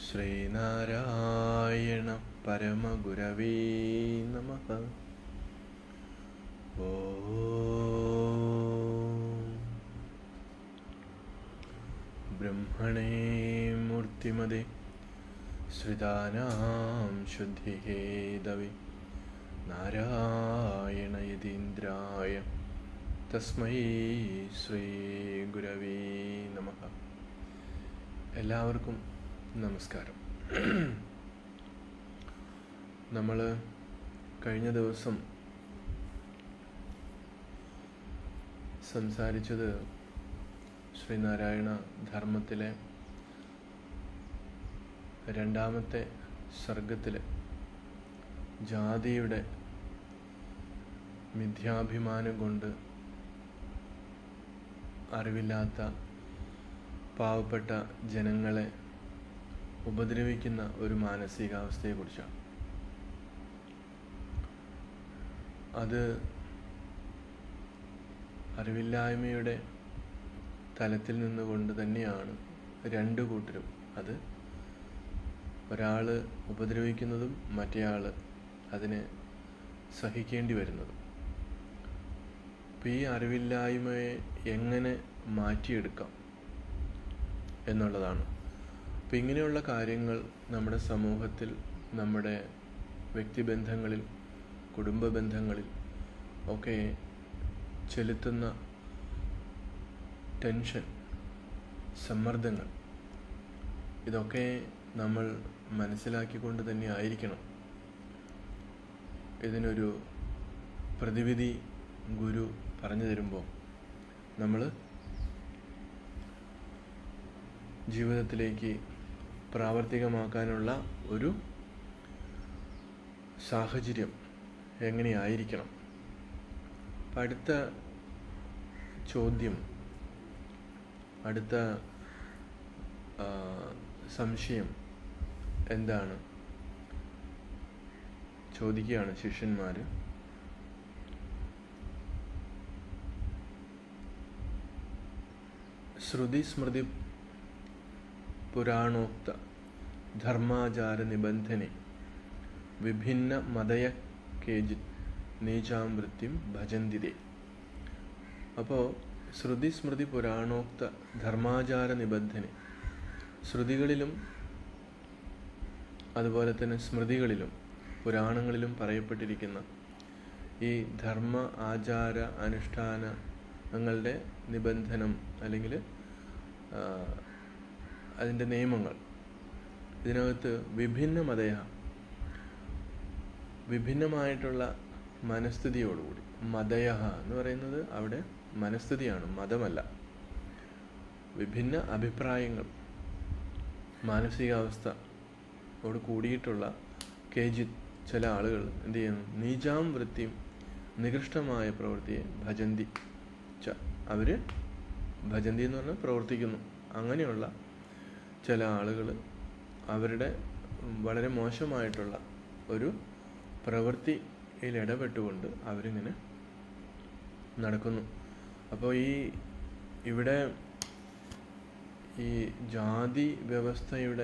ശ്രീനാരായണ പരമഗുരവേ നമ ബ്രഹ്മണേ മൂർത്തിമതേ ശ്രിതാനാം ശുദ്ധിഹേതവേ നാരായണ യതീന്ദ്രായ തസ്മൈ ശ്രീ ഗുരവേ നമ എല്ലാവർക്കും നമസ്കാരം നമ്മൾ കഴിഞ്ഞ ദിവസം സംസാരിച്ചത് ശ്രീനാരായണ ധർമ്മത്തിലെ രണ്ടാമത്തെ സർഗത്തിലെ ജാതിയുടെ മിഥ്യാഭിമാനം കൊണ്ട് അറിവില്ലാത്ത പാവപ്പെട്ട ജനങ്ങളെ ഉപദ്രവിക്കുന്ന ഒരു മാനസികാവസ്ഥയെക്കുറിച്ചാണ് അത് അറിവില്ലായ്മയുടെ തലത്തിൽ നിന്നുകൊണ്ട് തന്നെയാണ് രണ്ടു കൂട്ടരും അത് ഒരാൾ ഉപദ്രവിക്കുന്നതും മറ്റേയാൾ അതിനെ സഹിക്കേണ്ടി വരുന്നതും അപ്പം ഈ അറിവില്ലായ്മയെ എങ്ങനെ മാറ്റിയെടുക്കാം എന്നുള്ളതാണ് അപ്പം ഇങ്ങനെയുള്ള കാര്യങ്ങൾ നമ്മുടെ സമൂഹത്തിൽ നമ്മുടെ വ്യക്തിബന്ധങ്ങളിൽ കുടുംബ ബന്ധങ്ങളിൽ ഒക്കെ ചെലുത്തുന്ന ടെൻഷൻ സമ്മർദ്ദങ്ങൾ ഇതൊക്കെ നമ്മൾ മനസ്സിലാക്കിക്കൊണ്ട് തന്നെ ആയിരിക്കണം ഇതിനൊരു പ്രതിവിധി ഗുരു പറഞ്ഞു തരുമ്പോൾ നമ്മൾ ജീവിതത്തിലേക്ക് പ്രാവർത്തികമാക്കാനുള്ള ഒരു സാഹചര്യം എങ്ങനെയായിരിക്കണം അപ്പം അടുത്ത ചോദ്യം അടുത്ത സംശയം എന്താണ് ചോദിക്കുകയാണ് ശിഷ്യന്മാർ ശ്രുതി സ്മൃതി പുരാണോക്ത ധർമാചാര നിബന്ധനെ വിഭിന്ന മതയ കേജിത് നീചാമൃത്യം ഭജന്തിതേ അപ്പോൾ ശ്രുതി സ്മൃതി പുരാണോക്ത ധർമാചാര നിബന്ധനെ ശ്രുതികളിലും അതുപോലെ തന്നെ സ്മൃതികളിലും പുരാണങ്ങളിലും പറയപ്പെട്ടിരിക്കുന്ന ഈ ധർമ്മ ആചാര അനുഷ്ഠാനങ്ങളുടെ നിബന്ധനം അല്ലെങ്കിൽ അതിൻ്റെ നിയമങ്ങൾ ഇതിനകത്ത് വിഭിന്ന മതയ വിഭിന്നമായിട്ടുള്ള മനസ്ഥിതിയോടുകൂടി മതയ എന്ന് പറയുന്നത് അവിടെ മനസ്ഥിതിയാണ് മതമല്ല വിഭിന്ന അഭിപ്രായങ്ങൾ മാനസികാവസ്ഥയോട് കൂടിയിട്ടുള്ള കേജിത് ചില ആളുകൾ എന്ത് ചെയ്യുന്നു നീചാം വൃത്തിയും നികൃഷ്ടമായ പ്രവൃത്തിയെ ഭജന്തി ച അവർ ഭജന്തി എന്ന് പറഞ്ഞാൽ പ്രവർത്തിക്കുന്നു അങ്ങനെയുള്ള ചില ആളുകൾ അവരുടെ വളരെ മോശമായിട്ടുള്ള ഒരു പ്രവൃത്തിയിൽ ഇടപെട്ടുകൊണ്ട് അവരിങ്ങനെ നടക്കുന്നു അപ്പോൾ ഈ ഇവിടെ ഈ ജാതി വ്യവസ്ഥയുടെ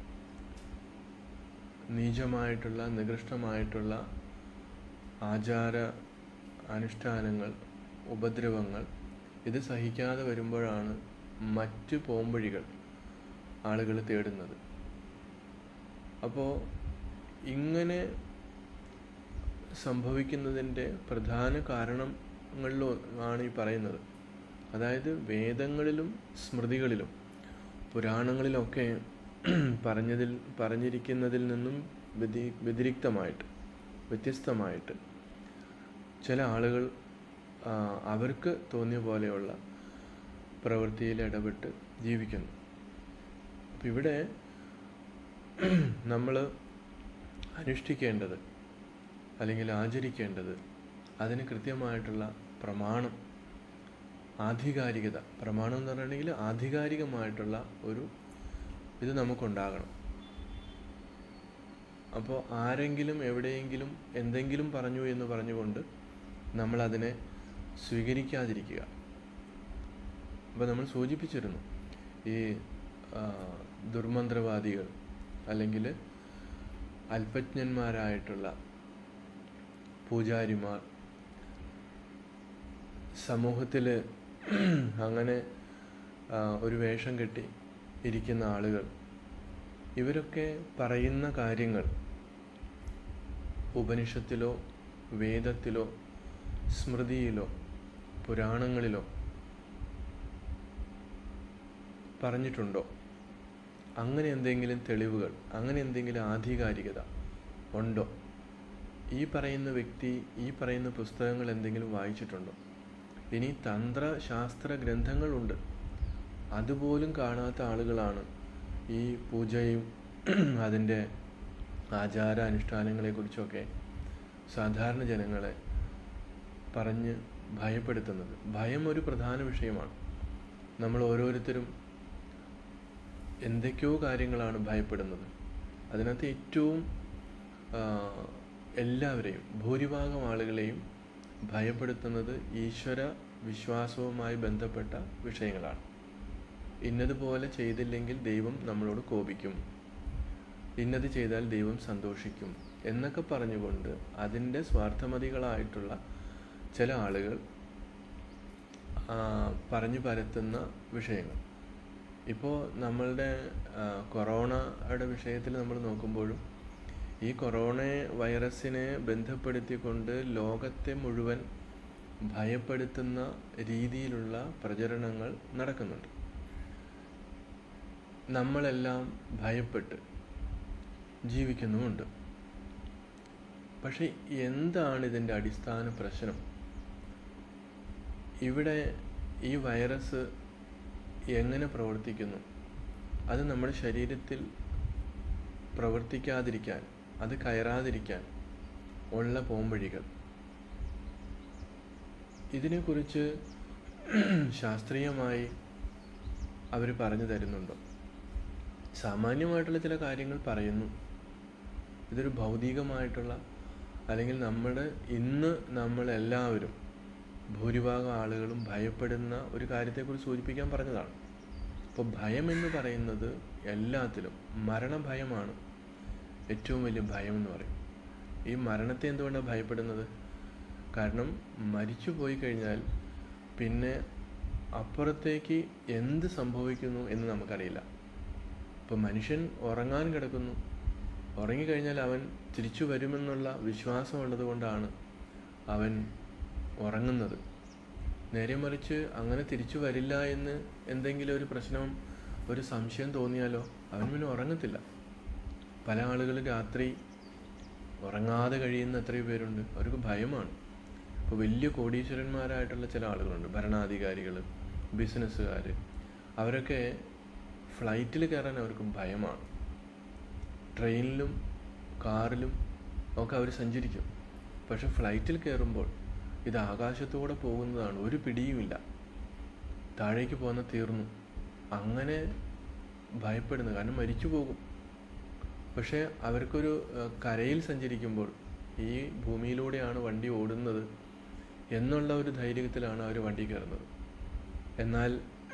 നീചമായിട്ടുള്ള നികൃഷ്ടമായിട്ടുള്ള ആചാര അനുഷ്ഠാനങ്ങൾ ഉപദ്രവങ്ങൾ ഇത് സഹിക്കാതെ വരുമ്പോഴാണ് മറ്റ് പോംവഴികൾ ആളുകൾ തേടുന്നത് അപ്പോൾ ഇങ്ങനെ സംഭവിക്കുന്നതിൻ്റെ പ്രധാന കാരണങ്ങളിലും ആണ് ഈ പറയുന്നത് അതായത് വേദങ്ങളിലും സ്മൃതികളിലും പുരാണങ്ങളിലൊക്കെ പറഞ്ഞതിൽ പറഞ്ഞിരിക്കുന്നതിൽ നിന്നും വ്യതി വ്യതിരിക്തമായിട്ട് വ്യത്യസ്തമായിട്ട് ചില ആളുകൾ അവർക്ക് തോന്നിയ പോലെയുള്ള പ്രവൃത്തിയിൽ ഇടപെട്ട് ജീവിക്കുന്നു അപ്പം ഇവിടെ നമ്മൾ അനുഷ്ഠിക്കേണ്ടത് അല്ലെങ്കിൽ ആചരിക്കേണ്ടത് അതിന് കൃത്യമായിട്ടുള്ള പ്രമാണം ആധികാരികത പ്രമാണം എന്ന് പറഞ്ഞിട്ടുണ്ടെങ്കിൽ ആധികാരികമായിട്ടുള്ള ഒരു ഇത് നമുക്കുണ്ടാകണം അപ്പോൾ ആരെങ്കിലും എവിടെയെങ്കിലും എന്തെങ്കിലും പറഞ്ഞു എന്ന് പറഞ്ഞുകൊണ്ട് നമ്മളതിനെ സ്വീകരിക്കാതിരിക്കുക അപ്പോൾ നമ്മൾ സൂചിപ്പിച്ചിരുന്നു ഈ ആ, ദുർമന്ത്രവാദികൾ അല്ലെങ്കിൽ അല്പജ്ഞന്മാരായിട്ടുള്ള പൂജാരിമാർ സമൂഹത്തിൽ അങ്ങനെ ആ, ഒരു വേഷം കെട്ടി ഇരിക്കുന്ന ആളുകൾ ഇവരൊക്കെ പറയുന്ന കാര്യങ്ങൾ ഉപനിഷത്തിലോ വേദത്തിലോ സ്മൃതിയിലോ പുരാണങ്ങളിലോ പറഞ്ഞിട്ടുണ്ടോ അങ്ങനെ എന്തെങ്കിലും തെളിവുകൾ അങ്ങനെ എന്തെങ്കിലും ആധികാരികത ഉണ്ടോ ഈ പറയുന്ന വ്യക്തി ഈ പറയുന്ന പുസ്തകങ്ങൾ എന്തെങ്കിലും വായിച്ചിട്ടുണ്ടോ ഇനി തന്ത്രശാസ്ത്ര ഗ്രന്ഥങ്ങളുണ്ട് അതുപോലും കാണാത്ത ആളുകളാണ് ഈ പൂജയും അതിൻ്റെ ആചാര അനുഷ്ഠാനങ്ങളെക്കുറിച്ചൊക്കെ സാധാരണ ജനങ്ങളെ പറഞ്ഞ് ഭയപ്പെടുത്തുന്നത് ഭയം ഒരു പ്രധാന വിഷയമാണ് നമ്മൾ ഓരോരുത്തരും എന്തൊക്കെയോ കാര്യങ്ങളാണ് ഭയപ്പെടുന്നത് അതിനകത്ത് ഏറ്റവും ആ, എല്ലാവരെയും ഭൂരിഭാഗം ആളുകളെയും ഭയപ്പെടുത്തുന്നത് ഈശ്വര വിശ്വാസവുമായി ബന്ധപ്പെട്ട വിഷയങ്ങളാണ് ഇന്നതുപോലെ ചെയ്തില്ലെങ്കിൽ ദൈവം നമ്മളോട് കോപിക്കും ഇന്നത് ചെയ്താൽ ദൈവം സന്തോഷിക്കും എന്നൊക്കെ പറഞ്ഞുകൊണ്ട് അതിൻ്റെ സ്വാർത്ഥമതികളായിട്ടുള്ള ചില ആളുകൾ ആ, പറഞ്ഞു പരത്തുന്ന വിഷയങ്ങൾ ഇപ്പോൾ നമ്മളുടെ ആ, കൊറോണയുടെ വിഷയത്തിൽ നമ്മൾ നോക്കുമ്പോഴും ഈ കൊറോണ വൈറസിനെ ബന്ധപ്പെടുത്തിക്കൊണ്ട് ലോകത്തെ മുഴുവൻ ഭയപ്പെടുത്തുന്ന രീതിയിലുള്ള പ്രചരണങ്ങൾ നടക്കുന്നുണ്ട് നമ്മളെല്ലാം ഭയപ്പെട്ട് ജീവിക്കുന്നുമുണ്ട് പക്ഷെ എന്താണ് ഇതിൻ്റെ അടിസ്ഥാന പ്രശ്നം ഇവിടെ ഈ വൈറസ് എങ്ങനെ പ്രവർത്തിക്കുന്നു അത് നമ്മുടെ ശരീരത്തിൽ പ്രവർത്തിക്കാതിരിക്കാൻ അത് കയറാതിരിക്കാൻ ഉള്ള പോംവഴികൾ ഇതിനെക്കുറിച്ച് ശാസ്ത്രീയമായി അവർ പറഞ്ഞു തരുന്നുണ്ടോ സാമാന്യമായിട്ടുള്ള ചില കാര്യങ്ങൾ പറയുന്നു ഇതൊരു ഭൗതികമായിട്ടുള്ള അല്ലെങ്കിൽ നമ്മുടെ ഇന്ന് നമ്മളെല്ലാവരും ഭൂരിഭാഗം ആളുകളും ഭയപ്പെടുന്ന ഒരു കാര്യത്തെക്കുറിച്ച് സൂചിപ്പിക്കാൻ പറഞ്ഞതാണ് അപ്പോൾ ഭയം എന്ന് പറയുന്നത് എല്ലാത്തിലും മരണഭയമാണ് ഏറ്റവും വലിയ ഭയം എന്ന് പറയും ഈ മരണത്തെ എന്തുകൊണ്ടാണ് ഭയപ്പെടുന്നത് കാരണം മരിച്ചു പോയി കഴിഞ്ഞാൽ പിന്നെ അപ്പുറത്തേക്ക് എന്ത് സംഭവിക്കുന്നു എന്ന് നമുക്കറിയില്ല ഇപ്പോൾ മനുഷ്യൻ ഉറങ്ങാൻ കിടക്കുന്നു ഉറങ്ങിക്കഴിഞ്ഞാൽ അവൻ തിരിച്ചു വരുമെന്നുള്ള വിശ്വാസമുള്ളത് കൊണ്ടാണ് അവൻ ഉറങ്ങുന്നത് നേരെ മറിച്ച് അങ്ങനെ തിരിച്ചു വരില്ല എന്ന് എന്തെങ്കിലും ഒരു പ്രശ്നം ഒരു സംശയം തോന്നിയാലോ അവൻ പിന്നെ ഉറങ്ങത്തില്ല പല ആളുകളും രാത്രി ഉറങ്ങാതെ കഴിയുന്ന എത്രയോ പേരുണ്ട് അവർക്ക് ഭയമാണ് ഇപ്പോൾ വലിയ കോടീശ്വരന്മാരായിട്ടുള്ള ചില ആളുകളുണ്ട് ഭരണാധികാരികൾ ബിസിനസ്സുകാർ അവരൊക്കെ ഫ്ലൈറ്റിൽ കയറാൻ അവർക്ക് ഭയമാണ് ട്രെയിനിലും കാറിലും ഒക്കെ അവർ സഞ്ചരിക്കും പക്ഷെ ഫ്ലൈറ്റിൽ കയറുമ്പോൾ ഇത് ആകാശത്തൂടെ പോകുന്നതാണ് ഒരു പിടിയുമില്ല താഴേക്ക് പോകുന്ന തീർന്നു അങ്ങനെ ഭയപ്പെടുന്നു കാരണം മരിച്ചു പോകും പക്ഷേ അവർക്കൊരു ഏഹ്, കരയിൽ സഞ്ചരിക്കുമ്പോൾ ഈ ഭൂമിയിലൂടെയാണ് വണ്ടി ഓടുന്നത് എന്നുള്ള ഒരു ധൈര്യത്തിലാണ് അവർ വണ്ടി കയറുന്നത് എന്നാൽ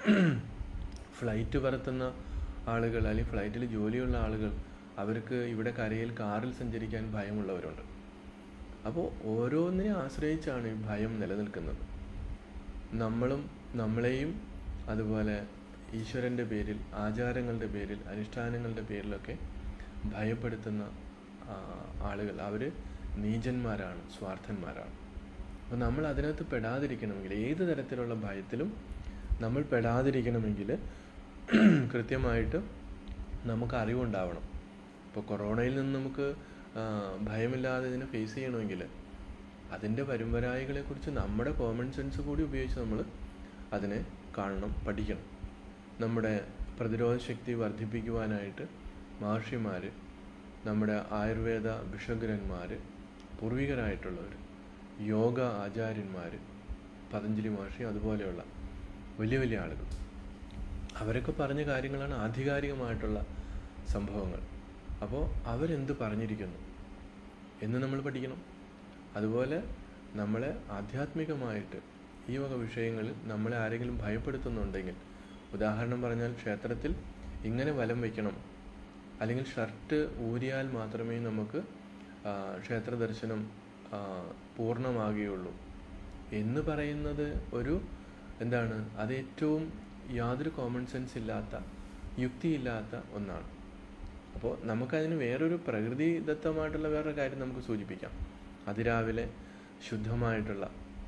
ഫ്ലൈറ്റ് പറത്തുന്ന ആളുകൾ അല്ലെങ്കിൽ ഫ്ലൈറ്റിൽ ജോലിയുള്ള ആളുകൾ അവർക്ക് ഇവിടെ കരയിൽ കാറിൽ സഞ്ചരിക്കാൻ ഭയമുള്ളവരുണ്ട് അപ്പോൾ ഓരോന്നിനെ ആശ്രയിച്ചാണ് ഈ ഭയം നിലനിൽക്കുന്നത് നമ്മളും നമ്മളെയും അതുപോലെ ഈശ്വരൻ്റെ പേരിൽ ആചാരങ്ങളുടെ പേരിൽ അനുഷ്ഠാനങ്ങളുടെ പേരിലൊക്കെ ഭയപ്പെടുത്തുന്ന ആ, ആളുകൾ അവർ നീചന്മാരാണ് സ്വാർത്ഥന്മാരാണ് അപ്പോൾ നമ്മൾ അതിനകത്ത് പെടാതിരിക്കണമെങ്കിൽ ഏത് തരത്തിലുള്ള ഭയത്തിലും നമ്മൾ പെടാതിരിക്കണമെങ്കിൽ കൃത്യമായിട്ട് നമുക്ക് അറിവുണ്ടാവണം ഇപ്പോൾ കൊറോണയിൽ നിന്ന് നമുക്ക് ആ, ഭയമില്ലാതെ ഇതിനെ ഫേസ് ചെയ്യണമെങ്കിൽ അതിൻ്റെ വരുംവരായികളെക്കുറിച്ച് നമ്മുടെ കോമൺ സെൻസ് കൂടി ഉപയോഗിച്ച് നമ്മൾ അതിനെ കാണണം പഠിക്കണം നമ്മുടെ പ്രതിരോധ ശക്തി വർദ്ധിപ്പിക്കുവാനായിട്ട് മഹർഷിമാർ നമ്മുടെ ആയുർവേദ ഭിഷഗ്രന്മാർ പൂർവികരായിട്ടുള്ളവർ യോഗ ആചാര്യന്മാർ പതഞ്ജലി മഹർഷി അതുപോലെയുള്ള വലിയ വലിയ ആളുകൾ അവരൊക്കെ പറഞ്ഞ കാര്യങ്ങളാണ് ആധികാരികമായിട്ടുള്ള സംഭവങ്ങൾ അപ്പോൾ അവരെന്ത് പറഞ്ഞിരിക്കുന്നു എന്ന് നമ്മൾ പഠിക്കണം അതുപോലെ നമ്മളെ ആധ്യാത്മികമായിട്ട് ഈ വക വിഷയങ്ങളിൽ നമ്മളെ ആരെങ്കിലും ഭയപ്പെടുത്തുന്നുണ്ടെങ്കിൽ ഉദാഹരണം പറഞ്ഞാൽ ക്ഷേത്രത്തിൽ ഇങ്ങനെ വലം വയ്ക്കണം അല്ലെങ്കിൽ ഷർട്ട് ഊരിയാൽ മാത്രമേ നമുക്ക് ആ, ക്ഷേത്ര ദർശനം ആ, പൂർണ്ണമാകുകയുള്ളൂ എന്ന് പറയുന്നത് ഒരു എന്താണ് അത് ഏറ്റവും യാതൊരു കോമൺ സെൻസ് ഇല്ലാത്ത യുക്തിയില്ലാത്ത ഒന്നാണ് അപ്പോൾ നമുക്കതിന് വേറൊരു പ്രകൃതിദത്തമായിട്ടുള്ള വേറൊരു കാര്യം നമുക്ക് സൂചിപ്പിക്കാം അതിരാവിലെ ശുദ്ധമായിട്ടുള്ള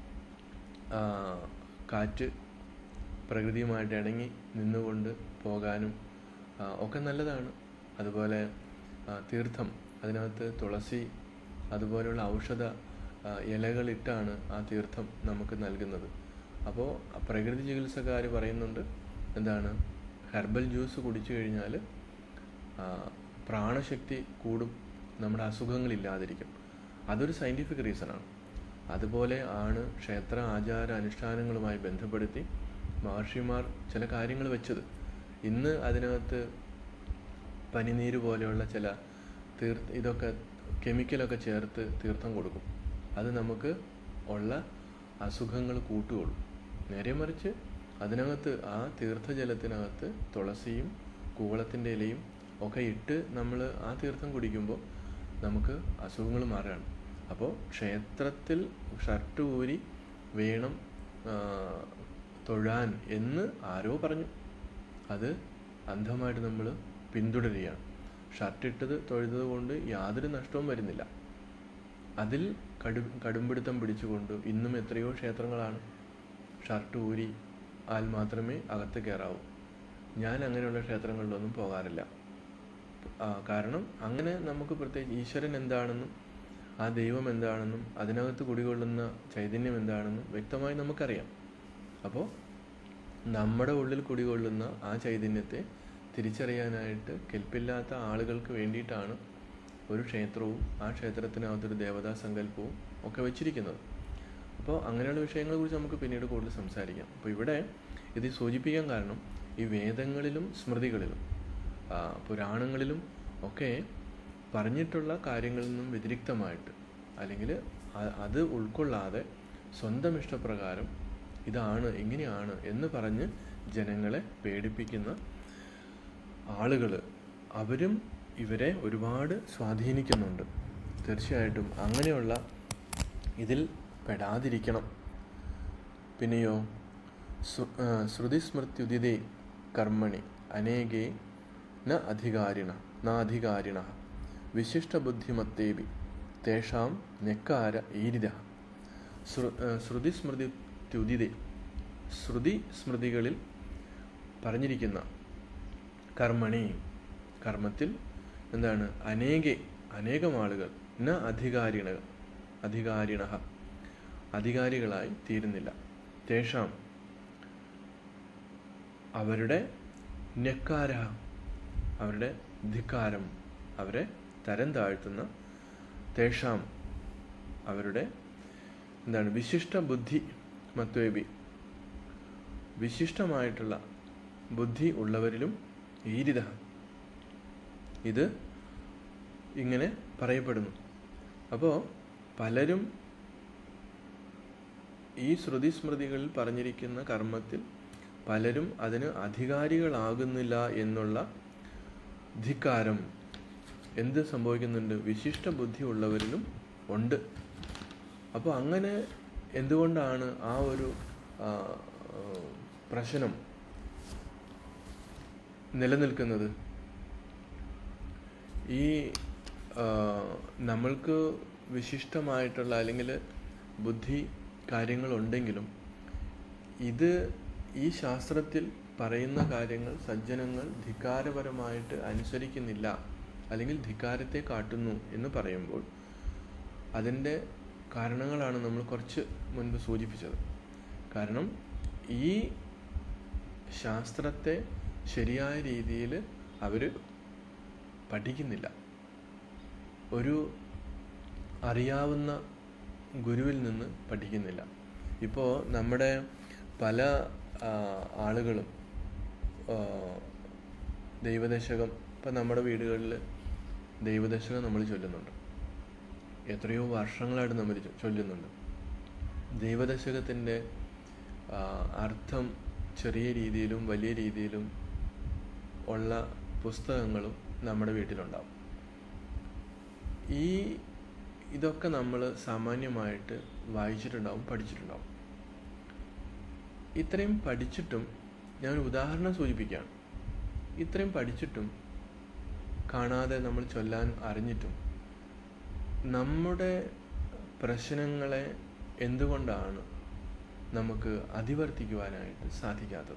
ആ, കാറ്റ് പ്രകൃതിയുമായിട്ട് ഇണങ്ങി നിന്നുകൊണ്ട് പോകാനും ആ, ഒക്കെ നല്ലതാണ് അതുപോലെ ആ, തീർത്ഥം അതിനകത്ത് തുളസി അതുപോലെയുള്ള ഔഷധ ആ, ഇലകളിട്ടാണ് ആ തീർത്ഥം നമുക്ക് നൽകുന്നത് അപ്പോൾ പ്രകൃതി ചികിത്സക്കാർ പറയുന്നുണ്ട് എന്താണ് ഹെർബൽ ജ്യൂസ് കുടിച്ചു കഴിഞ്ഞാൽ ആ, പ്രാണശക്തി കൂടും നമ്മുടെ അസുഖങ്ങളില്ലാതിരിക്കും അതൊരു സയൻറ്റിഫിക് റീസണാണ് അതുപോലെ ആണ് ക്ഷേത്ര ആചാര അനുഷ്ഠാനങ്ങളുമായി ബന്ധപ്പെടുത്തി മഹർഷിമാർ ചില കാര്യങ്ങൾ വെച്ചത് ഇന്ന് അതിനകത്ത് പനിനീര് പോലെയുള്ള ചില തീർത്ഥ ഇതൊക്കെ കെമിക്കലൊക്കെ ചേർത്ത് തീർത്ഥം കൊടുക്കും അത് നമുക്ക് ഉള്ള അസുഖങ്ങൾ കൂട്ടുകയുള്ളൂ നേരെ മറിച്ച് അതിനകത്ത് ആ തീർത്ഥജലത്തിനകത്ത് തുളസിയും കൂവളത്തിൻ്റെ ഇലയും ഒക്കെ ഇട്ട് നമ്മൾ ആ തീർത്ഥം കുടിക്കുമ്പോൾ നമുക്ക് അസുഖങ്ങൾ മാറുകയാണ് അപ്പോൾ ക്ഷേത്രത്തിൽ ഷർട്ട് ഊരി വേണം ആ, തൊഴാൻ എന്ന് ആരോ പറഞ്ഞു അത് അന്ധമായിട്ട് നമ്മൾ പിന്തുടരുകയാണ് ഷർട്ട് ഇട്ടത് തൊഴുതത് കൊണ്ട് യാതൊരു നഷ്ടവും വരുന്നില്ല അതിൽ കടു കടുംപിടുത്തം പിടിച്ചുകൊണ്ട് ഇന്നും എത്രയോ ക്ഷേത്രങ്ങളാണ് ഷർട്ട് ഊരി ആൽ മാത്രമേ അകത്ത് കയറാവൂ ഞാൻ അങ്ങനെയുള്ള ക്ഷേത്രങ്ങളിലൊന്നും പോകാറില്ല ആ, കാരണം അങ്ങനെ നമുക്ക് പ്രത്യേകിച്ച് ഈശ്വരൻ എന്താണെന്നും ആ ദൈവം എന്താണെന്നും അതിനകത്ത് കുടികൊള്ളുന്ന ചൈതന്യം എന്താണെന്നും വ്യക്തമായി നമുക്കറിയാം അപ്പോൾ നമ്മുടെ ഉള്ളിൽ കുടികൊള്ളുന്ന ആ ചൈതന്യത്തെ തിരിച്ചറിയാനായിട്ട് കെൽപ്പില്ലാത്ത ആളുകൾക്ക് വേണ്ടിയിട്ടാണ് ഒരു ക്ഷേത്രവും ആ ക്ഷേത്രത്തിനകത്തൊരു ദേവതാ സങ്കല്പവും ഒക്കെ വെച്ചിരിക്കുന്നത് അപ്പോൾ അങ്ങനെയുള്ള വിഷയങ്ങളെക്കുറിച്ച് നമുക്ക് പിന്നീട് കൂടുതൽ സംസാരിക്കാം അപ്പോൾ ഇവിടെ ഇത് സൂചിപ്പിക്കാൻ കാരണം ഈ വേദങ്ങളിലും സ്മൃതികളിലും ആ, പുരാണങ്ങളിലും ഒക്കെ പറഞ്ഞിട്ടുള്ള കാര്യങ്ങളിൽ നിന്നും വ്യതിരിക്തമായിട്ട് അല്ലെങ്കിൽ അ- അത് ഉൾക്കൊള്ളാതെ സ്വന്തം ഇഷ്ടപ്രകാരം ഇതാണ് ഇങ്ങനെയാണ് എന്ന് പറഞ്ഞ് ജനങ്ങളെ പേടിപ്പിക്കുന്ന ആളുകൾ അവരും ഇവരെ ഒരുപാട് സ്വാധീനിക്കുന്നുണ്ട് തീർച്ചയായിട്ടും അങ്ങനെയുള്ള ഇതിൽ പെടാതിരിക്കണം പിന്നെയോ ശ്രു- ആ, ശ്രുതിസ്മൃത്യുദിതേ കർമ്മണി അനേകേ ന അധികാരിണ നാധികാരിണ വിശിഷ്ടബുദ്ധിമത്തേബി തേഷാം നെക്കാര ഈരിത ശ്രു ആ, ശ്രുതിസ്മൃതിത്യുദിതേ ശ്രുതി സ്മൃതികളിൽ പറഞ്ഞിരിക്കുന്ന കർമ്മണി കർമ്മത്തിൽ എന്താണ് അനേകെ അനേകം ആളുകൾ ന അധികാരിണ അധികാരിണ അധികാരികളായി തീരുന്നില്ല തേഷാം അവരുടെ നെക്കാര അവരുടെ ധിക്കാരം അവരെ തരം താഴ്ത്തുന്ന തേഷാം അവരുടെ എന്താണ് വിശിഷ്ട ബുദ്ധി മത്വേബി വിശിഷ്ടമായിട്ടുള്ള ബുദ്ധി ഉള്ളവരിലും ഈരിത ഇത് ഇങ്ങനെ പറയപ്പെടുന്നു അപ്പോൾ പലരും ഈ ശ്രുതി സ്മൃതികളിൽ പറഞ്ഞിരിക്കുന്ന കർമ്മത്തിൽ പലരും അതിന് അധികാരികളാകുന്നില്ല എന്നുള്ള ധിക്കാരം എന്ത് സംഭവിക്കുന്നുണ്ട് വിശിഷ്ട ബുദ്ധി ഉള്ളവരിലും ഉണ്ട് അപ്പോൾ അങ്ങനെ എന്തുകൊണ്ടാണ് ആ ഒരു ആ, ആ, പ്രശ്നം നിലനിൽക്കുന്നത് ഈ ആ, നമ്മൾക്ക് വിശിഷ്ടമായിട്ടുള്ള അല്ലെങ്കിൽ ബുദ്ധി കാര്യങ്ങളുണ്ടെങ്കിലും ഇത് ഈ ശാസ്ത്രത്തിൽ പറയുന്ന കാര്യങ്ങൾ സജ്ജനങ്ങൾ ധിക്കാരപരമായിട്ട് അനുസരിക്കുന്നില്ല അല്ലെങ്കിൽ ധിക്കാരത്തെ കാട്ടുന്നു എന്ന് പറയുമ്പോൾ അതിൻ്റെ കാരണങ്ങളാണ് നമ്മൾ കുറച്ച് മുൻപ് സൂചിപ്പിച്ചത് കാരണം ഈ ശാസ്ത്രത്തെ ശരിയായ രീതിയിൽ അവർ പഠിക്കുന്നില്ല ഒരു അറിയാവുന്ന ഗുരുവിൽ നിന്ന് പഠിക്കുന്നില്ല ഇപ്പോൾ നമ്മുടെ പല ആ, ആളുകളും ആ, ദൈവദശകം ഇപ്പം നമ്മുടെ വീടുകളിൽ ദൈവദശകം നമ്മൾ ചൊല്ലുന്നുണ്ട് എത്രയോ വർഷങ്ങളായിട്ട് നമ്മൾ ചൊ- ചൊല്ലുന്നുണ്ട് ദൈവദശകത്തിൻ്റെ ആ, അർത്ഥം ചെറിയ രീതിയിലും വലിയ രീതിയിലും ഉള്ള പുസ്തകങ്ങളും നമ്മുടെ വീട്ടിലുണ്ടാവും ഈ ഇതൊക്കെ നമ്മൾ സാമാന്യമായിട്ട് വായിച്ചിട്ടുണ്ടാവും പഠിച്ചിട്ടുണ്ടാവും ഇത്രയും പഠിച്ചിട്ടും ഞാൻ ഒരു ഉദാഹരണം സൂചിപ്പിക്കുകയാണ് ഇത്രയും പഠിച്ചിട്ടും കാണാതെ നമ്മൾ ചൊല്ലാൻ അറിഞ്ഞിട്ടും നമ്മുടെ പ്രശ്നങ്ങളെ എന്തുകൊണ്ടാണ് നമുക്ക് അതിവർത്തിക്കുവാനായിട്ട് സാധിക്കാത്തത്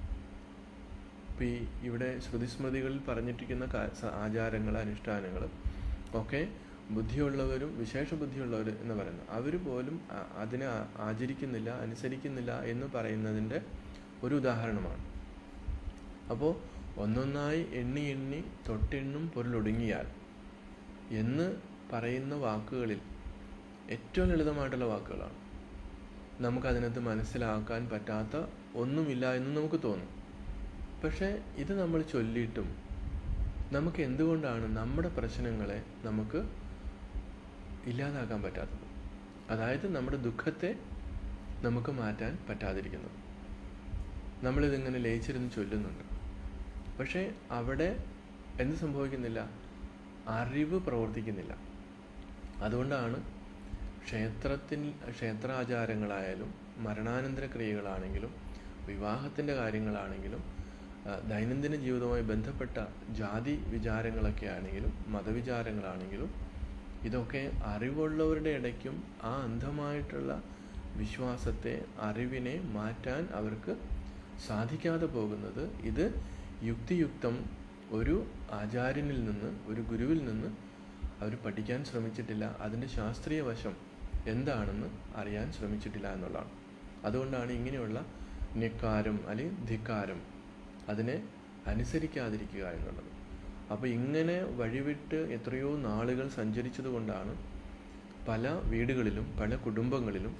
ഇപ്പോൾ ഈ ഇവിടെ ശ്രുതിസ്മൃതികളിൽ പറഞ്ഞിട്ടിരിക്കുന്ന കാ- സ- ആചാരങ്ങൾ അനുഷ്ഠാനങ്ങൾ ഒക്കെ ബുദ്ധിയുള്ളവരും വിശേഷ ബുദ്ധിയുള്ളവർ എന്ന് പറയുന്നത് അവർ പോലും അ- അതിനെ ആ- ആചരിക്കുന്നില്ല അനുസരിക്കുന്നില്ല എന്ന് പറയുന്നതിൻ്റെ ഒരു ഉദാഹരണമാണ് അപ്പോൾ ഒന്നൊന്നായി എണ്ണി എണ്ണി തൊട്ടെണ്ണും പൊരുളൊടുങ്ങിയാൽ എന്ന് പറയുന്ന വാക്കുകളിൽ ഏറ്റവും ലളിതമായിട്ടുള്ള വാക്കുകളാണ് നമുക്കതിനകത്ത് മനസ്സിലാക്കാൻ പറ്റാത്ത ഒന്നുമില്ല എന്ന് നമുക്ക് തോന്നും പക്ഷേ ഇത് നമ്മൾ ചൊല്ലിയിട്ടും നമുക്ക് എന്തുകൊണ്ടാണ് നമ്മുടെ പ്രശ്നങ്ങളെ നമുക്ക് ഇല്ലാതാക്കാൻ പറ്റാത്തത് അതായത് നമ്മുടെ ദുഃഖത്തെ നമുക്ക് മാറ്റാൻ പറ്റാതിരിക്കുന്നത് നമ്മളിതിങ്ങനെ ലയിച്ചിരുന്ന് ചൊല്ലുന്നുണ്ട് പക്ഷേ അവിടെ എന്ത് സംഭവിക്കുന്നില്ല അറിവ് പ്രവർത്തിക്കുന്നില്ല അതുകൊണ്ടാണ് ക്ഷേത്രത്തിൽ ക്ഷേത്രാചാരങ്ങളായാലും മരണാനന്തര ക്രിയകളാണെങ്കിലും വിവാഹത്തിൻ്റെ കാര്യങ്ങളാണെങ്കിലും ആ, ദൈനംദിന ജീവിതവുമായി ബന്ധപ്പെട്ട ജാതി വിചാരങ്ങളൊക്കെ ആണെങ്കിലും മതവിചാരങ്ങളാണെങ്കിലും ഇതൊക്കെ അറിവുള്ളവരുടെ ഇടയ്ക്കും ആ അന്ധമായിട്ടുള്ള വിശ്വാസത്തെ അറിവിനെ മാറ്റാൻ അവർക്ക് സാധിക്കാതെ പോകുന്നത് ഇത് യുക്തിയുക്തം ഒരു ആചാര്യനിൽ നിന്ന് ഒരു ഗുരുവിൽ നിന്ന് അവർ പഠിക്കാൻ ശ്രമിച്ചിട്ടില്ല അതിൻ്റെ ശാസ്ത്രീയ വശം എന്താണെന്ന് അറിയാൻ ശ്രമിച്ചിട്ടില്ല എന്നുള്ളതാണ് അതുകൊണ്ടാണ് ഇങ്ങനെയുള്ള ഞെക്കാരം അല്ലെങ്കിൽ ധിക്കാരം അതിനെ അനുസരിക്കാതിരിക്കുക എന്നുള്ളത് അപ്പോൾ ഇങ്ങനെ വഴിവിട്ട് എത്രയോ നാളുകൾ സഞ്ചരിച്ചത് കൊണ്ടാണ് പല വീടുകളിലും പല കുടുംബങ്ങളിലും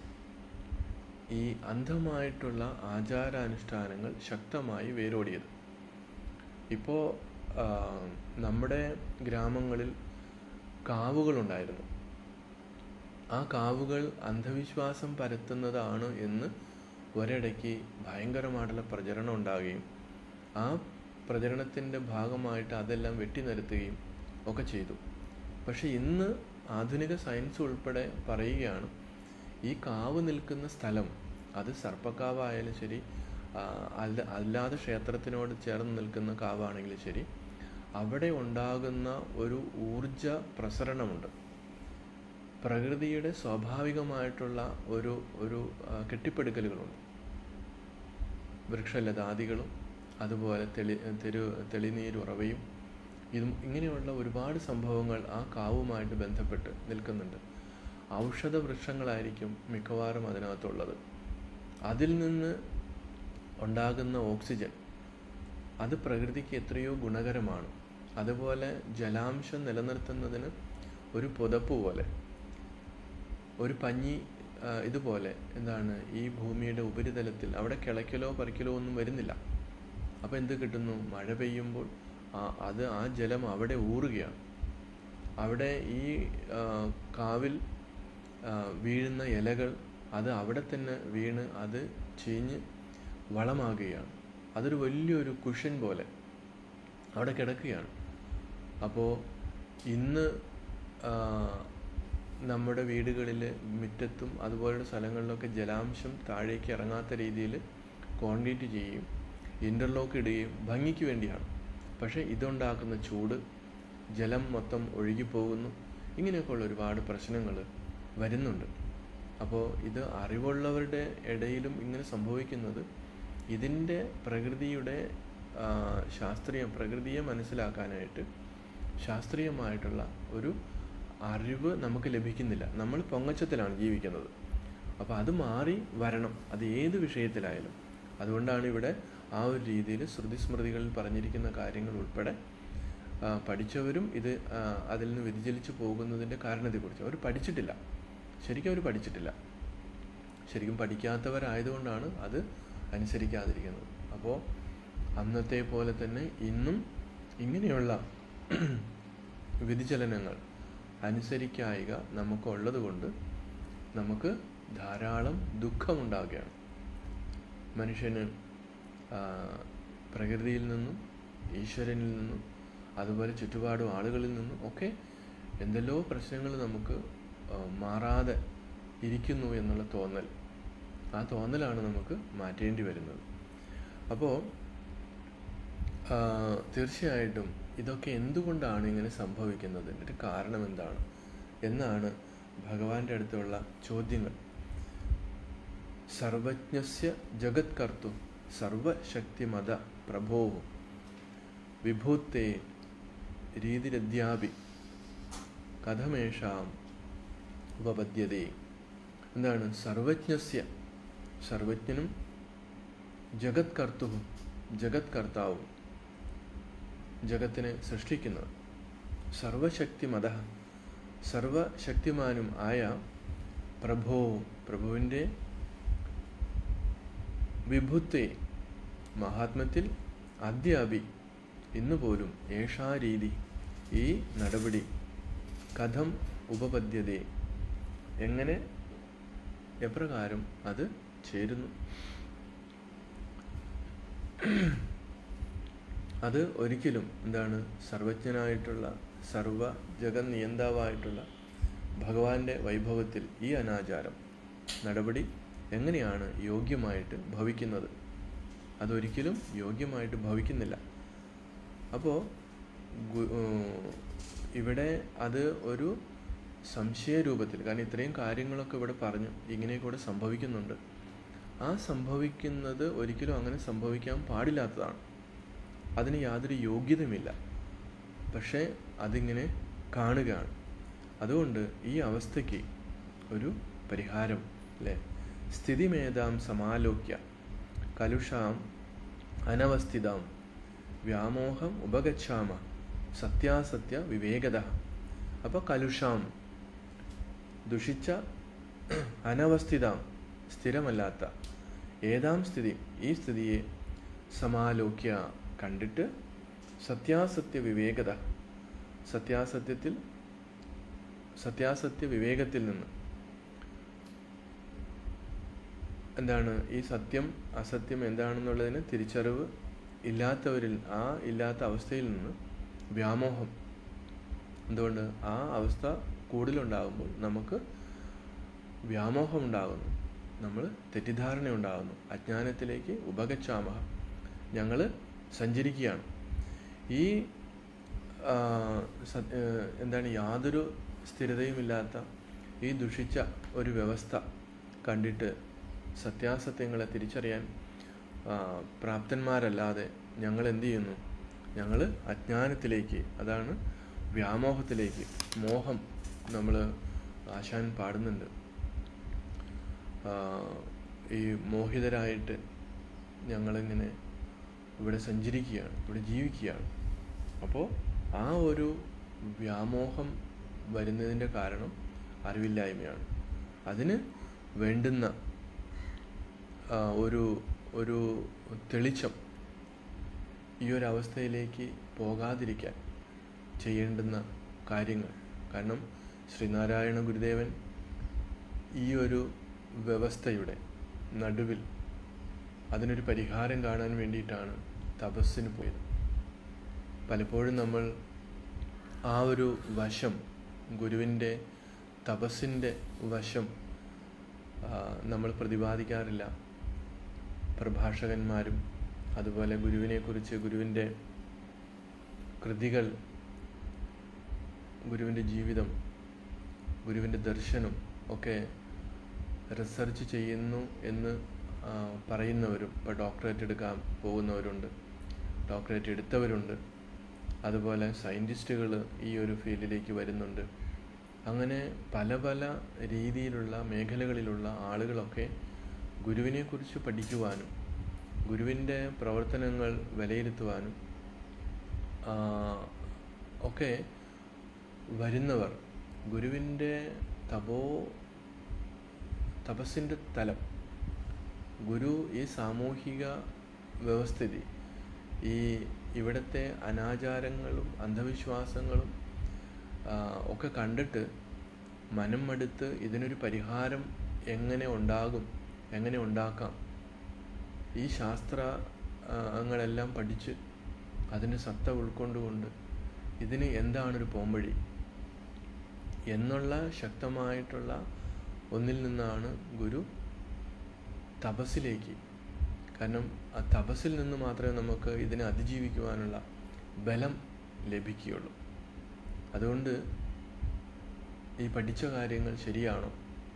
ഈ അന്ധമായിട്ടുള്ള ആചാരാനുഷ്ഠാനങ്ങൾ ശക്തമായി വേരോടിയത് ഇപ്പോൾ നമ്മുടെ ഗ്രാമങ്ങളിൽ കാവുകളുണ്ടായിരുന്നു ആ കാവുകൾ അന്ധവിശ്വാസം പരത്തുന്നതാണ് എന്ന് ഒരിടയ്ക്ക് ഭയങ്കരമായിട്ടുള്ള പ്രചരണം ഉണ്ടാകുകയും ആ പ്രചരണത്തിൻ്റെ ഭാഗമായിട്ട് അതെല്ലാം വെട്ടിനിരത്തുകയും ഒക്കെ ചെയ്തു പക്ഷെ ഇന്ന് ആധുനിക സയൻസ് ഉൾപ്പെടെ പറയുകയാണ് ഈ കാവ് നിൽക്കുന്ന സ്ഥലം അത് സർപ്പക്കാവായാലും ശരി ആ, അല്ല അല്ലാതെ ക്ഷേത്രത്തിനോട് ചേർന്ന് നിൽക്കുന്ന കാവാണെങ്കിലും ശരി അവിടെ ഉണ്ടാകുന്ന ഒരു ഊർജ പ്രസരണമുണ്ട് പ്രകൃതിയുടെ സ്വാഭാവികമായിട്ടുള്ള ഒരു ഒരു ആ, കെട്ടിപ്പടുക്കലുകളുണ്ട് വൃക്ഷലതാദികളും അതുപോലെ തെളി തെരു തെളിനീരുറവയും ഇതും ഇങ്ങനെയുള്ള ഒരുപാട് സംഭവങ്ങൾ ആ കാവുമായിട്ട് ബന്ധപ്പെട്ട് നിൽക്കുന്നുണ്ട് ഔഷധ വൃക്ഷങ്ങളായിരിക്കും മിക്കവാറും അതിനകത്തുള്ളത് അതിൽ നിന്ന് ഉണ്ടാകുന്ന ഓക്സിജൻ അത് പ്രകൃതിക്ക് എത്രയോ ഗുണകരമാണ് അതുപോലെ ജലാംശം നിലനിർത്തുന്നതിന് ഒരു പുതപ്പ് പോലെ ഒരു പഞ്ഞി ആ, ഇതുപോലെ എന്താണ് ഈ ഭൂമിയുടെ ഉപരിതലത്തിൽ അവിടെ കിളയ്ക്കലോ പറിക്കലോ ഒന്നും വരുന്നില്ല അപ്പോൾ എന്ത് കിട്ടുന്നു മഴ പെയ്യുമ്പോൾ ആ അത് ആ ജലം അവിടെ ഊറുകയാണ് അവിടെ ഈ ആ, കാവിൽ ആ, വീഴുന്ന ഇലകൾ അത് അവിടെ തന്നെ വീണ് അത് ചീഞ്ഞ് വളമാകുകയാണ് അതൊരു വലിയൊരു കുഷൻ പോലെ അവിടെ കിടക്കുകയാണ് അപ്പോൾ ഇന്ന് ആ, നമ്മുടെ വീടുകളിൽ മുറ്റത്തും അതുപോലുള്ള സ്ഥലങ്ങളിലൊക്കെ ജലാംശം താഴേക്ക് ഇറങ്ങാത്ത രീതിയിൽ കോൺക്രീറ്റ് ചെയ്യുകയും ഇൻ്റർലോക്ക് ഇടുകയും ഭംഗിക്ക് വേണ്ടിയാണ് പക്ഷേ ഇതുണ്ടാക്കുന്ന ചൂട് ജലം മൊത്തം ഒഴുകിപ്പോകുന്നു ഇങ്ങനെയൊക്കെയുള്ള ഒരുപാട് പ്രശ്നങ്ങൾ വരുന്നുണ്ട് അപ്പോൾ ഇത് അറിവുള്ളവരുടെ ഇടയിലും ഇങ്ങനെ സംഭവിക്കുന്നത് ഇതിൻ്റെ പ്രകൃതിയുടെ ആ, ശാസ്ത്രീയം പ്രകൃതിയെ മനസ്സിലാക്കാനായിട്ട് ശാസ്ത്രീയമായിട്ടുള്ള ഒരു അറിവ് നമുക്ക് ലഭിക്കുന്നില്ല നമ്മൾ പൊങ്ങച്ചത്തിലാണ് ജീവിക്കുന്നത് അപ്പോൾ അത് മാറി വരണം അത് ഏത് വിഷയത്തിലായാലും അതുകൊണ്ടാണ് ഇവിടെ ആ ഒരു രീതിയിൽ ശ്രുതിസ്മൃതികളിൽ പറഞ്ഞിരിക്കുന്ന കാര്യങ്ങൾ ഉൾപ്പെടെ ആ, പഠിച്ചവരും ഇത് ആ, അതിൽ നിന്ന് വ്യതിചലിച്ച് പോകുന്നതിൻ്റെ കാരണത്തെക്കുറിച്ച് അവർ പഠിച്ചിട്ടില്ല ശരിക്കും അവർ പഠിച്ചിട്ടില്ല ശരിക്കും പഠിക്കാത്തവരായതുകൊണ്ടാണ് അത് അനുസരിക്കാതിരിക്കുന്നത് അപ്പോൾ അന്നത്തെ പോലെ തന്നെ ഇന്നും ഇങ്ങനെയുള്ള വ്യതിചലനങ്ങൾ അനുസരിക്കായിക നമുക്കുള്ളത് കൊണ്ട് നമുക്ക് ധാരാളം ദുഃഖമുണ്ടാകുകയാണ് മനുഷ്യന് ആ, പ്രകൃതിയിൽ നിന്നും ഈശ്വരനിൽ നിന്നും അതുപോലെ ചുറ്റുപാടും ആളുകളിൽ നിന്നും ഒക്കെ എന്തെല്ലോ പ്രശ്നങ്ങൾ നമുക്ക് ആ, മാറാതെ ഇരിക്കുന്നു എന്നുള്ള തോന്നൽ ആ തോന്നലാണ് നമുക്ക് മാറ്റേണ്ടി വരുന്നത് അപ്പോൾ ആ, തീർച്ചയായിട്ടും ഇതൊക്കെ എന്തുകൊണ്ടാണ് ഇങ്ങനെ സംഭവിക്കുന്നത് ഇതിൻ്റെ കാരണം എന്താണ് എന്നാണ് ഭഗവാന്റെ അടുത്തുള്ള ചോദ്യങ്ങൾ സർവജ്ഞസ്യ ജഗത് കർത്തു സർവശക്തിമത പ്രഭോ വിഭൂത്തെ രീതിരദ്യാപി കഥമേഷാം ഉപപദ്യതേ എന്താണ് സർവജ്ഞസ്യ സർവജ്ഞനും ജഗത് കർത്തു ജഗത് കർത്താവും ജഗത്തിനെ സൃഷ്ടിക്കുന്നത് സർവശക്തിമത സർവശക്തിമാനും ആയ പ്രഭോ പ്രഭുവിൻ്റെ വിഭുത്തെ മഹാത്മത്തിൽ അദ്യാപി ഇന്ന് പോലും ഏഷാ രീതി ഈ നടപടി കഥം ഉപപദ്യതേ എങ്ങനെ എപ്രകാരം അത് ചേരുന്നു അത് ഒരിക്കലും എന്താണ് സർവജ്ഞനായിട്ടുള്ള സർവ ജഗൻ നിയന്താവായിട്ടുള്ള ഭഗവാന്റെ വൈഭവത്തിൽ ഈ അനാചാരം നടപടി എങ്ങനെയാണ് യോഗ്യമായിട്ട് ഭവിക്കുന്നത് അതൊരിക്കലും യോഗ്യമായിട്ട് ഭവിക്കുന്നില്ല അപ്പോൾ ഇവിടെ അത് ഒരു സംശയ രൂപത്തിൽ കാരണം ഇത്രയും കാര്യങ്ങളൊക്കെ ഇവിടെ പറഞ്ഞു ഇങ്ങനെയൊക്കെ ഇവിടെ സംഭവിക്കുന്നുണ്ട് ആ സംഭവിക്കുന്നത് ഒരിക്കലും അങ്ങനെ സംഭവിക്കാൻ പാടില്ലാത്തതാണ് അതിന് യാതൊരു യോഗ്യതയുമില്ല പക്ഷേ അതിങ്ങനെ കാണുകയാണ് അതുകൊണ്ട് ഈ അവസ്ഥയ്ക്ക് ഒരു പരിഹാരം അല്ലേ സ്ഥിതിമേതാം സമാലോക്യ കലുഷാം അനവസ്ഥിതാം വ്യാമോഹം ഉപഗച്ഛാമ സത്യാസത്യ വിവേകത അപ്പോൾ കലുഷാം ദുഷിച്ച അനവസ്ഥിതാം സ്ഥിരമല്ലാത്ത ഏതാം സ്ഥിതി ഈ സ്ഥിതിയെ സമാലോക്യ കണ്ടിട്ട് സത്യാസത്യ വിവേകത സത്യാസത്യത്തിൽ സത്യാസത്യ വിവേകത്തിൽ നിന്ന് എന്താണ് ഈ സത്യം അസത്യം എന്താണെന്നുള്ളതിന് തിരിച്ചറിവ് ഇല്ലാത്തവരിൽ ആ ഇല്ലാത്ത അവസ്ഥയിൽ നിന്ന് വ്യാമോഹം എന്തുകൊണ്ട് ആ അവസ്ഥ കൂടുതലുണ്ടാകുമ്പോൾ നമുക്ക് വ്യാമോഹം ഉണ്ടാകുന്നു നമ്മൾ തെറ്റിദ്ധാരണ ഉണ്ടാകുന്നു അജ്ഞാനത്തിലേക്ക് ഉപഗച്ഛാമഹ ഞങ്ങൾ സഞ്ചരിക്കുകയാണ് ഈ ആ, സ- ഏ, എന്താണ് യാതൊരു സ്ഥിരതയുമില്ലാത്ത ഈ ദുഷിച്ച ഒരു വ്യവസ്ഥ കണ്ടിട്ട് സത്യാസത്യങ്ങളെ തിരിച്ചറിയാൻ ആ, പ്രാപ്തന്മാരല്ലാതെ ഞങ്ങൾ എന്ത് ചെയ്യുന്നു ഞങ്ങൾ അജ്ഞാനത്തിലേക്ക് അതാണ് വ്യാമോഹത്തിലേക്ക് മോഹം നമ്മൾ ആശാൻ പാടുന്നുണ്ട് ആ, ഈ മോഹിതരായിട്ട് ഞങ്ങളിങ്ങനെ ഇവിടെ സഞ്ചരിക്കുകയാണ് ഇവിടെ ജീവിക്കുകയാണ് അപ്പോൾ ആ ഒരു വ്യാമോഹം വരുന്നതിൻ്റെ കാരണം അറിവില്ലായ്മയാണ് അതിന് വേണ്ടുന്ന ആ, ഒരു ഒരു തെളിച്ചം ഈ ഒരു അവസ്ഥയിലേക്ക് പോകാതിരിക്കാൻ ചെയ്യേണ്ടുന്ന കാര്യങ്ങൾ കാരണം ശ്രീനാരായണ ഗുരുദേവൻ ഈ ഒരു വ്യവസ്ഥയുടെ നടുവിൽ അതിനൊരു പരിഹാരം കാണാൻ വേണ്ടിയിട്ടാണ് തപസ്സിന് പോയത് പലപ്പോഴും നമ്മൾ ആ ഒരു വശം ഗുരുവിൻ്റെ തപസ്സിൻ്റെ വശം ആ, നമ്മൾ പ്രതിപാദിക്കാറില്ല പ്രഭാഷകന്മാരും അതുപോലെ ഗുരുവിനെക്കുറിച്ച് ഗുരുവിൻ്റെ കൃതികൾ ഗുരുവിൻ്റെ ജീവിതം ഗുരുവിൻ്റെ ദർശനം ഒക്കെ റിസർച്ച് ചെയ്യുന്നു എന്ന് ആ, പറയുന്നവരും ഇപ്പോൾ ഡോക്ടറേറ്റ് എടുക്കാൻ പോകുന്നവരുണ്ട് ഡോക്ടറേറ്റ് എടുത്തവരുണ്ട് അതുപോലെ സയൻറ്റിസ്റ്റുകൾ ഈ ഒരു ഫീൽഡിലേക്ക് വരുന്നുണ്ട് അങ്ങനെ പല പല രീതിയിലുള്ള മേഖലകളിലുള്ള ആളുകളൊക്കെ ഗുരുവിനെക്കുറിച്ച് പഠിക്കുവാനും ഗുരുവിൻ്റെ പ്രവർത്തനങ്ങൾ വിലയിരുത്തുവാനും ആ, ഒക്കെ വരുന്നവർ ഗുരുവിൻ്റെ തപോ തപസ്സിൻ്റെ തലം ഗുരു ഈ സാമൂഹിക വ്യവസ്ഥിതി ഈ ഇവിടുത്തെ അനാചാരങ്ങളും അന്ധവിശ്വാസങ്ങളും ആ, ഒക്കെ കണ്ടിട്ട് മനം മടുത്ത് ഇതിനൊരു പരിഹാരം എങ്ങനെ ഉണ്ടാകും എങ്ങനെ ഉണ്ടാക്കാം ഈ ശാസ്ത്ര ആ, ങ്ങളെല്ലാം പഠിച്ച് അതിന് സത്ത ഉൾക്കൊണ്ടുകൊണ്ട് ഇതിന് എന്താണൊരു പോംവഴി എന്നുള്ള ശക്തമായിട്ടുള്ള ഒന്നിൽ നിന്നാണ് ഗുരു തപസ്സിലേക്ക് കാരണം ആ തപസ്സിൽ നിന്ന് മാത്രമേ നമുക്ക് ഇതിനെ അതിജീവിക്കുവാനുള്ള ബലം ലഭിക്കുകയുള്ളൂ അതുകൊണ്ട് ഈ പഠിച്ച കാര്യങ്ങൾ ശരിയാണോ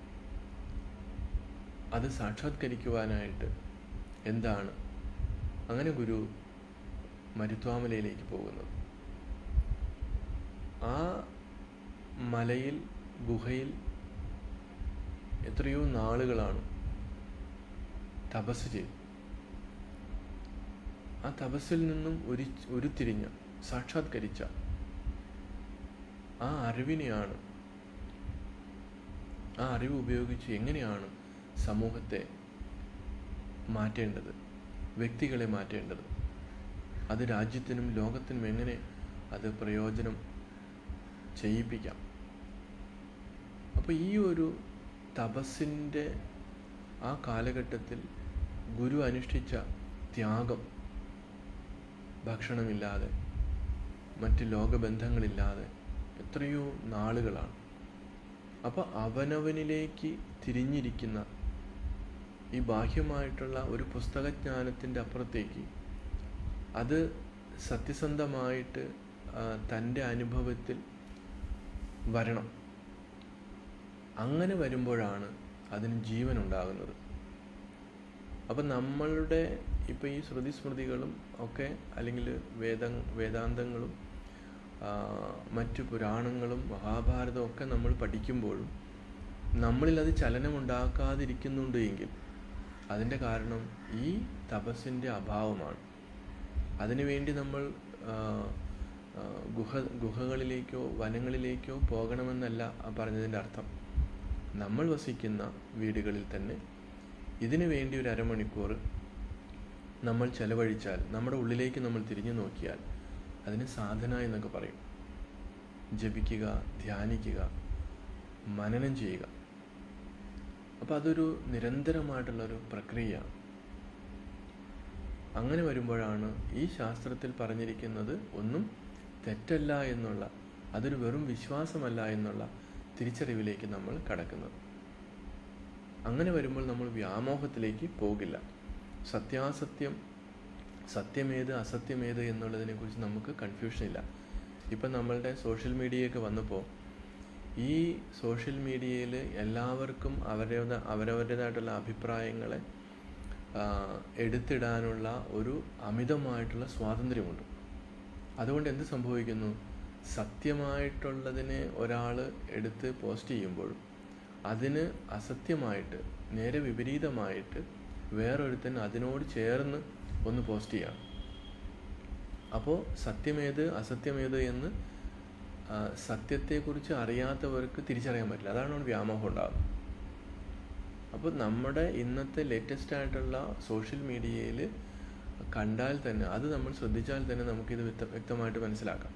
അത് സാക്ഷാത്കരിക്കുവാനായിട്ട് എന്താണ് അങ്ങനെ ഗുരു മരുത്വാമലയിലേക്ക് പോകുന്നത് ആ മലയിൽ ഗുഹയിൽ എത്രയോ നാളുകളാണ് തപസ് ചെയ്തു ആ തപസ്സിൽ നിന്നും ഒരു ഉരുത്തിരിഞ്ഞ സാക്ഷാത്കരിച്ച ആ അറിവിനെയാണ് ആ അറിവ് ഉപയോഗിച്ച് എങ്ങനെയാണ് സമൂഹത്തെ മാറ്റേണ്ടത് വ്യക്തികളെ മാറ്റേണ്ടത് അത് രാജ്യത്തിനും ലോകത്തിനും എങ്ങനെ അത് പ്രയോജനം ചെയ്യിപ്പിക്കാം അപ്പോൾ ഈ ഒരു തപസ്സിൻ്റെ ആ കാലഘട്ടത്തിൽ ഗുരു അനുഷ്ഠിച്ച ത്യാഗം ഭക്ഷണമില്ലാതെ മറ്റ് ലോകബന്ധങ്ങളില്ലാതെ എത്രയോ നാളുകളാണ് അപ്പോൾ അവനവനിലേക്ക് തിരിഞ്ഞിരിക്കുന്ന ഈ ബാഹ്യമായിട്ടുള്ള ഒരു പുസ്തകജ്ഞാനത്തിൻ്റെ അപ്പുറത്തേക്ക് അത് സത്യസന്ധമായിട്ട് തൻ്റെ അനുഭവത്തിൽ വരണം അങ്ങനെ വരുമ്പോഴാണ് അതിന് ജീവൻ ഉണ്ടാകുന്നത് അപ്പം നമ്മളുടെ ഇപ്പോൾ ഈ ശ്രുതി സ്മൃതികളും ഒക്കെ അല്ലെങ്കിൽ വേദ വേദാന്തങ്ങളും മറ്റു പുരാണങ്ങളും മഹാഭാരതവും ഒക്കെ നമ്മൾ പഠിക്കുമ്പോഴും നമ്മളിൽ അത് ചലനമുണ്ടാക്കാതിരിക്കുന്നുണ്ട് എങ്കിൽ അതിൻ്റെ കാരണം ഈ തപസ്സിൻ്റെ അഭാവമാണ് അതിനുവേണ്ടി നമ്മൾ ഗുഹ ഗുഹകളിലേക്കോ വനങ്ങളിലേക്കോ പോകണമെന്നല്ല പറഞ്ഞതിൻ്റെ അർത്ഥം നമ്മൾ വസിക്കുന്ന വീടുകളിൽ തന്നെ ഇതിനു വേണ്ടി ഒരു അരമണിക്കൂർ നമ്മൾ ചെലവഴിച്ചാൽ നമ്മുടെ ഉള്ളിലേക്ക് നമ്മൾ തിരിഞ്ഞു നോക്കിയാൽ അതിന് സാധന എന്നൊക്കെ പറയും ജപിക്കുക ധ്യാനിക്കുക മനനം ചെയ്യുക അപ്പോൾ അതൊരു നിരന്തരമായിട്ടുള്ളൊരു പ്രക്രിയയാണ് അങ്ങനെ വരുമ്പോഴാണ് ഈ ശാസ്ത്രത്തിൽ പറഞ്ഞിരിക്കുന്നത് ഒന്നും തെറ്റല്ല എന്നുള്ള അതൊരു വെറും വിശ്വാസമല്ല എന്നുള്ള തിരിച്ചറിവിലേക്ക് നമ്മൾ കടക്കുന്നത് അങ്ങനെ വരുമ്പോൾ നമ്മൾ വ്യാമോഹത്തിലേക്ക് പോകില്ല സത്യാസത്യം സത്യമേത് അസത്യമേത് എന്നുള്ളതിനെക്കുറിച്ച് നമുക്ക് കൺഫ്യൂഷൻ ഇല്ല ഇപ്പം നമ്മളുടെ സോഷ്യൽ മീഡിയയൊക്കെ വന്നപ്പോൾ ഈ സോഷ്യൽ മീഡിയയിൽ എല്ലാവർക്കും അവരവരുടെ അവരവരുടേതായിട്ടുള്ള അഭിപ്രായങ്ങളെ എടുത്തിടാനുള്ള ഒരു അമിതമായിട്ടുള്ള സ്വാതന്ത്ര്യമുണ്ട് അതുകൊണ്ട് എന്ത് സംഭവിക്കുന്നു സത്യമായിട്ടുള്ളതിനെ ഒരാൾ എടുത്ത് പോസ്റ്റ് ചെയ്യുമ്പോഴും അതിന് അസത്യമായിട്ട് നേരെ വിപരീതമായിട്ട് വേറൊരുത്തൻ അതിനോട് ചേർന്ന് ഒന്ന് പോസ്റ്റ് ചെയ്യാം അപ്പോൾ സത്യമേത് അസത്യമേത് എന്ന് സത്യത്തെക്കുറിച്ച് അറിയാത്തവർക്ക് തിരിച്ചറിയാൻ പറ്റില്ല അതാണ് വ്യാമോഹം ഉണ്ടാകുന്നത് അപ്പോൾ നമ്മുടെ ഇന്നത്തെ ലേറ്റസ്റ്റ് ആയിട്ടുള്ള സോഷ്യൽ മീഡിയയിൽ കണ്ടാൽ തന്നെ അത് നമ്മൾ ശ്രദ്ധിച്ചാൽ തന്നെ നമുക്കിത് വ്യക്ത വ്യക്തമായിട്ട് മനസ്സിലാക്കാം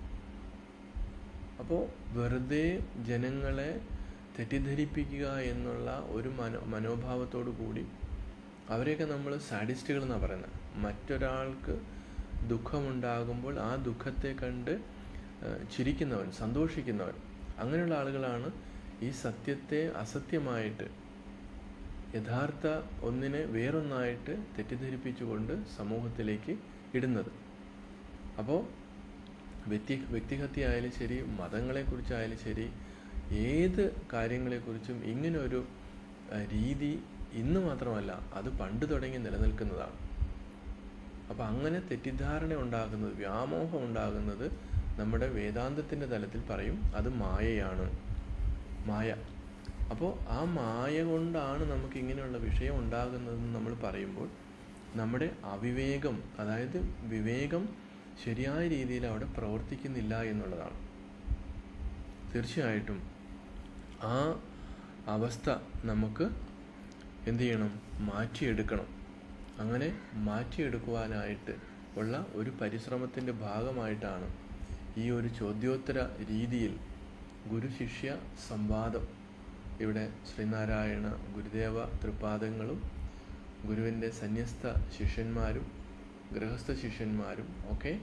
അപ്പോൾ വെറുതെ ജനങ്ങളെ തെറ്റിദ്ധരിപ്പിക്കുക എന്നുള്ള ഒരു മനോ മനോഭാവത്തോടു കൂടി അവരെയൊക്കെ നമ്മൾ സാഡിസ്റ്റുകൾ എന്നാണ് പറയുന്നത് മറ്റൊരാൾക്ക് ദുഃഖമുണ്ടാകുമ്പോൾ ആ ദുഃഖത്തെ കണ്ട് ചിരിക്കുന്നവൻ സന്തോഷിക്കുന്നവൻ അങ്ങനെയുള്ള ആളുകളാണ് ഈ സത്യത്തെ അസത്യമായിട്ട് യഥാർത്ഥ ഒന്നിനെ വേറൊന്നായിട്ട് തെറ്റിദ്ധരിപ്പിച്ചുകൊണ്ട് സമൂഹത്തിലേക്ക് ഇടുന്നത് അപ്പോൾ വ്യക്തി വ്യക്തിഹത്യ ശരി മതങ്ങളെക്കുറിച്ചായാലും ശരി ഏത് കാര്യങ്ങളെക്കുറിച്ചും ഇങ്ങനെ ഒരു രീതി ഇന്ന് മാത്രമല്ല അത് പണ്ട് തുടങ്ങി നിലനിൽക്കുന്നതാണ് അപ്പോൾ അങ്ങനെ തെറ്റിദ്ധാരണ ഉണ്ടാകുന്നത് വ്യാമോഹം ഉണ്ടാകുന്നത് നമ്മുടെ വേദാന്തത്തിൻ്റെ തലത്തിൽ പറയും അത് മായയാണ് മായ അപ്പോൾ ആ മായ കൊണ്ടാണ് നമുക്ക് ഇങ്ങനെയുള്ള വിഷയം ഉണ്ടാകുന്നതെന്ന് നമ്മൾ പറയുമ്പോൾ നമ്മുടെ അവിവേകം അതായത് വിവേകം ശരിയായ രീതിയിൽ അവിടെ പ്രവർത്തിക്കുന്നില്ല എന്നുള്ളതാണ് തീർച്ചയായിട്ടും ആ അവസ്ഥ നമുക്ക് എന്ത് ചെയ്യണം മാറ്റിയെടുക്കണം അങ്ങനെ മാറ്റിയെടുക്കുവാനായിട്ട് ഉള്ള ഒരു പരിശ്രമത്തിൻ്റെ ഭാഗമായിട്ടാണ് ഈ ഒരു ചോദ്യോത്തര രീതിയിൽ ഗുരു ശിഷ്യ സംവാദം ഇവിടെ ശ്രീനാരായണ ഗുരുദേവ തൃപാദങ്ങളും ഗുരുവിൻ്റെ സന്യസ്ത ശിഷ്യന്മാരും ഗൃഹസ്ഥ ശിഷ്യന്മാരും ഒക്കെ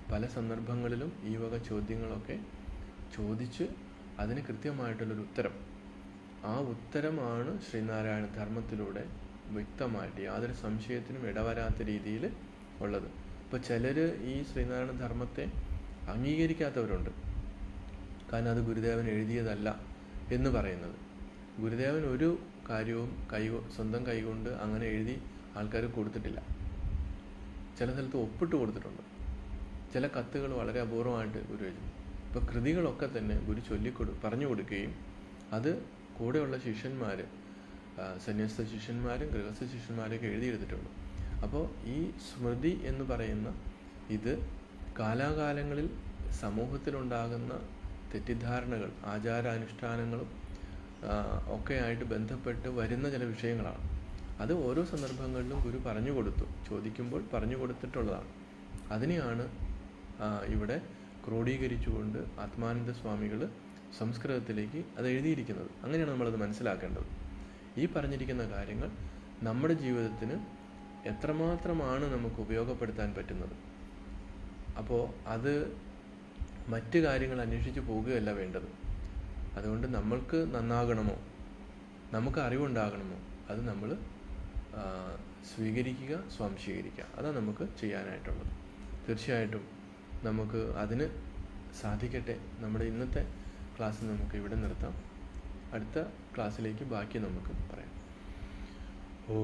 പല സന്ദർഭങ്ങളിലും ഈ വക ചോദ്യങ്ങളൊക്കെ ചോദിച്ച് അതിന് കൃത്യമായിട്ടുള്ളൊരു ഉത്തരം ആ ഉത്തരമാണ് ശ്രീനാരായണ ധർമ്മത്തിലൂടെ വ്യക്തമായിട്ട് യാതൊരു സംശയത്തിനും ഇടവരാത്ത രീതിയിൽ ഉള്ളത് ഇപ്പോൾ ചിലർ ഈ ശ്രീനാരായണ ധർമ്മത്തെ അംഗീകരിക്കാത്തവരുണ്ട് കാരണം അത് ഗുരുദേവൻ എഴുതിയതല്ല എന്ന് പറയുന്നത് ഗുരുദേവൻ ഒരു കാര്യവും കൈ സ്വന്തം കൈകൊണ്ട് അങ്ങനെ എഴുതി ആൾക്കാർ കൊടുത്തിട്ടില്ല ചില സ്ഥലത്ത് ഒപ്പിട്ട് കൊടുത്തിട്ടുണ്ട് ചില കത്തുകൾ വളരെ അപൂർവമായിട്ട് ഗുരു എഴുതി ഇപ്പോൾ കൃതികളൊക്കെ തന്നെ ഗുരു ചൊല്ലിക്കൊടു പറഞ്ഞു കൊടുക്കുകയും അത് കൂടെയുള്ള ശിഷ്യന്മാർ സന്യസ്ത ശിഷ്യന്മാരും ഗൃഹസ്ഥ ശിഷ്യന്മാരൊക്കെ എഴുതിയെടുത്തിട്ടുണ്ട് അപ്പോൾ ഈ സ്മൃതി എന്ന് പറയുന്ന ഇത് കാലാകാലങ്ങളിൽ സമൂഹത്തിലുണ്ടാകുന്ന തെറ്റിദ്ധാരണകൾ ആചാരാനുഷ്ഠാനങ്ങളും ഒക്കെ ആയിട്ട് ബന്ധപ്പെട്ട് വരുന്ന ചില വിഷയങ്ങളാണ് അത് ഓരോ സന്ദർഭങ്ങളിലും ഗുരു പറഞ്ഞു കൊടുത്തു ചോദിക്കുമ്പോൾ പറഞ്ഞു കൊടുത്തിട്ടുള്ളതാണ് അതിനെയാണ് ഇവിടെ ക്രോഡീകരിച്ചുകൊണ്ട് ആത്മാനന്ദ സ്വാമികൾ സംസ്കൃതത്തിലേക്ക് അത് എഴുതിയിരിക്കുന്നത് അങ്ങനെയാണ് നമ്മളത് മനസ്സിലാക്കേണ്ടത് ഈ പറഞ്ഞിരിക്കുന്ന കാര്യങ്ങൾ നമ്മുടെ ജീവിതത്തിന് എത്രമാത്രമാണ് നമുക്ക് ഉപയോഗപ്പെടുത്താൻ പറ്റുന്നത് അപ്പോൾ അത് മറ്റ് കാര്യങ്ങൾ അന്വേഷിച്ച് പോകുകയല്ല വേണ്ടത് അതുകൊണ്ട് നമ്മൾക്ക് നന്നാകണമോ നമുക്ക് അറിവുണ്ടാകണമോ അത് നമ്മൾ സ്വീകരിക്കുക സ്വാംശീകരിക്കുക അതാണ് നമുക്ക് ചെയ്യാനായിട്ടുള്ളത് തീർച്ചയായിട്ടും നമുക്ക് അതിന് സാധിക്കട്ടെ നമ്മുടെ ഇന്നത്തെ ക്ലാസ് നമുക്ക് ഇവിടെ നിർത്താം അടുത്ത ക്ലാസ്സിലേക്ക് ബാക്കി നമുക്ക് പറയാം ഓ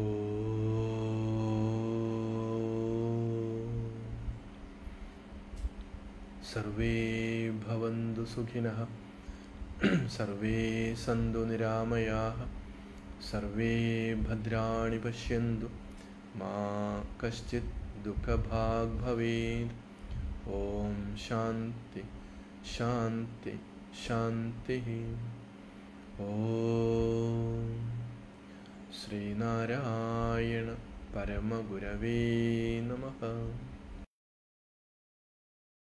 സർവേ ഭവന്തു സുഖിനഃ സർവേ സന്തു നിരാമയാः സർവേ ഭദ്രാണി പശ്യन्तु മാ കശ്ചിത് ദുഃഖഭാഗ് ഭവേത് ഓം ശാന്തി ശാന്തി ശാന്തി ഓം ശ്രീനാരായണ പരമഗുരവേ നമഃ